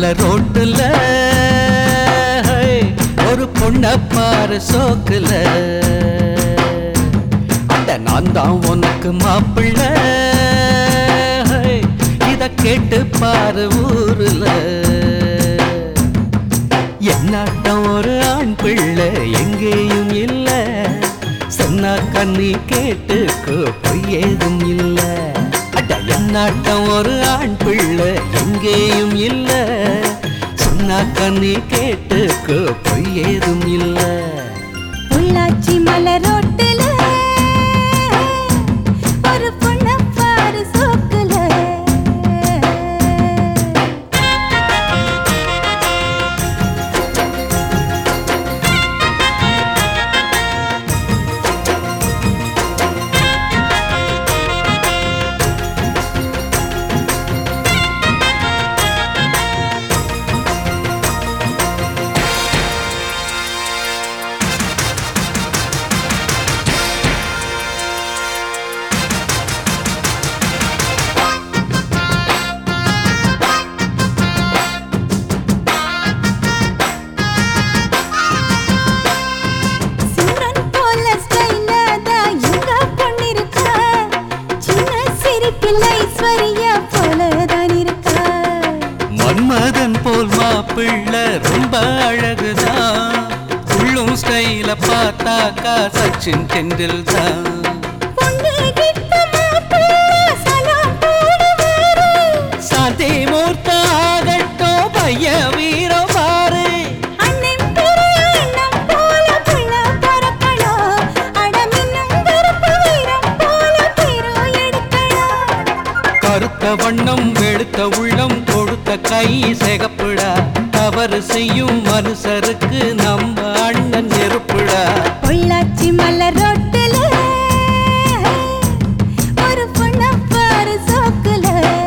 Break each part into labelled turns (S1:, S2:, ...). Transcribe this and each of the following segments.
S1: மலை ரோட்டுல ஹை, ஒரு பொண்ண பாரு சோக்குல அட நான் தான் உனக்கு மாப்பிள்ள ஹை, இத கேட்டு பாரு ஊருல என்னாட்டம் ஒரு ஆண் பிள்ளை எங்கேயும் இல்ல சொன்னா கண்ணி கேட்டுக்கோ பொய் ஏதும் இல்ல அட என்னாட்டம் ஒரு ஆண் பிள்ளை எங்கேயும் இல்ல சொன்னா கண்ணி கேட்டுக்கோ பொய் ஏதும் இல்ல
S2: பொள்ளாச்சி மலரோட்டுல ஒரு பொண்ண பாரு சோக்குல சிம்ரன் போல ஸ்டைலா தான் எங்க பொண்ணு இருக்கா சின்ன சிரிப்பில் ஐஸ்வர்யா போல தான் இருக்கா
S1: மன்மதன் போல் மாப்பிள்ளை ரொம்ப அழகுதான் உள்ளும் ஸ்டைல பார்த்தாக்கா சச்சின் டெண்டுல் தான்
S2: பொண்ணு கிட்ட மாப்பிள்ளை சலாம் போடுவாரு
S1: சாந்தி மூர்த்த ஆகட்டும் பைய வீரம் பாரு
S2: அண்ணன் பெரிய அண்ணன் போல புள்ள பறக்கணும் அடமின்னும் கருப்பு வீரம் போல தீரோ எடுக்கணும்
S1: கருத்த வண்ணம் வெளுத்த உள்ளம் கொடுத்த கை சிகப்புடா தவறு செய்யும் மனுஷருக்கு நம்ம அண்ணன் நெருப்புடா
S2: பொள்ளாச்சி மலர் ரோட்டுல ஒரு பொண்ண பாரு சோக்குல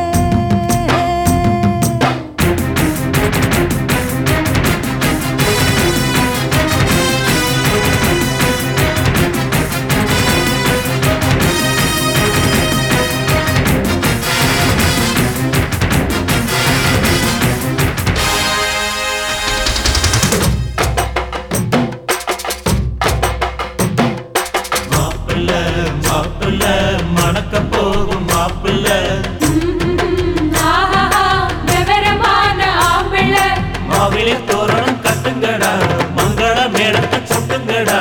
S3: மாப்பிள்ள மாப்பிள்ள மணக்க போகும் மாப்பிள்ள மாவிலை தோரணம் கட்டுங்கடா மங்கள மேளத்தை சுட்டுங்கடா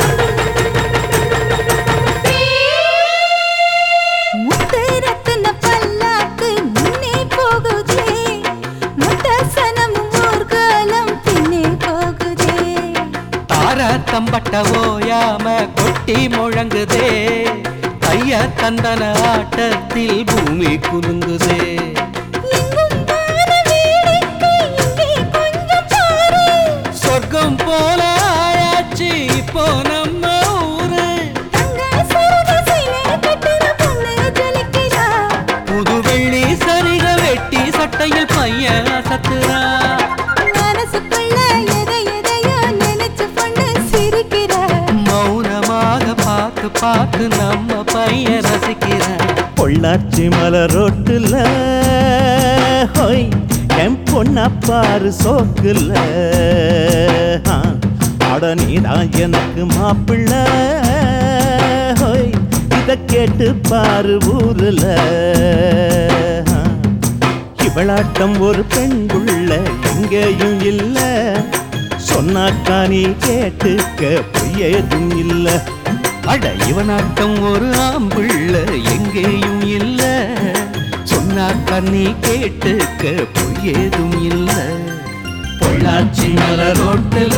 S2: முத்து ரத்தின பல்லாக்கு முன்னே போகுதே முத்த சனமும் ஊர்காலம் பின்னே போகுதே
S1: தார தம்பட்ட ஓயாம கொட்டி முழங்குதே கைய தந்தன ஆட்டத்தில் பூமி குலுங்குதே
S2: எங்கும் வான வேடிக்கை இங்கே கொஞ்சம் பாரு
S1: சொர்க்கம் போல ஆயாச்சு இப்போ நம்ம ஊரு
S2: தங்க சரக சீலை கட்டுன பொண்ணு ஜொலிக்கிறா
S1: புது வெள்ளி சரிக வெட்டி சட்டையில் பையன் அசத்துறா
S2: மனசுக்குள்ள எதை எதையோ நினைச்சு பொண்ணு சிரிக்கிறா
S1: மௌனமாக பார்த்து பார்த்து நம்ம பையன் ரசிக்கிறான்
S3: பொள்ளாச்சி மலர் ரோட்டுல ஹோய் என் பொண்ண பாரு சோக்குல ஆ, அட நீதான் எனக்கு மாப்பிள்ள ஹோய் இத கேட்டு பாரு ஊருல ஆ, இவளாட்டம் ஒரு பெண்குள்ள எங்கேயும் இல்ல சொன்னாக்கா நீ கேட்டுக்க பொய்யேதும் இல்லை
S1: அட இவனாட்டம் ஒரு ஆம்பிள்ள எங்கேயும் இல்ல சொன்னா கண்ணி கேட்டுக்க பொய் ஏதும் இல்ல பொள்ளாச்சி மலர் ரோட்டுல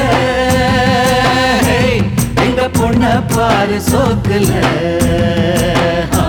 S1: எங்க பொண்ண பாரு சோக்குல ஆ.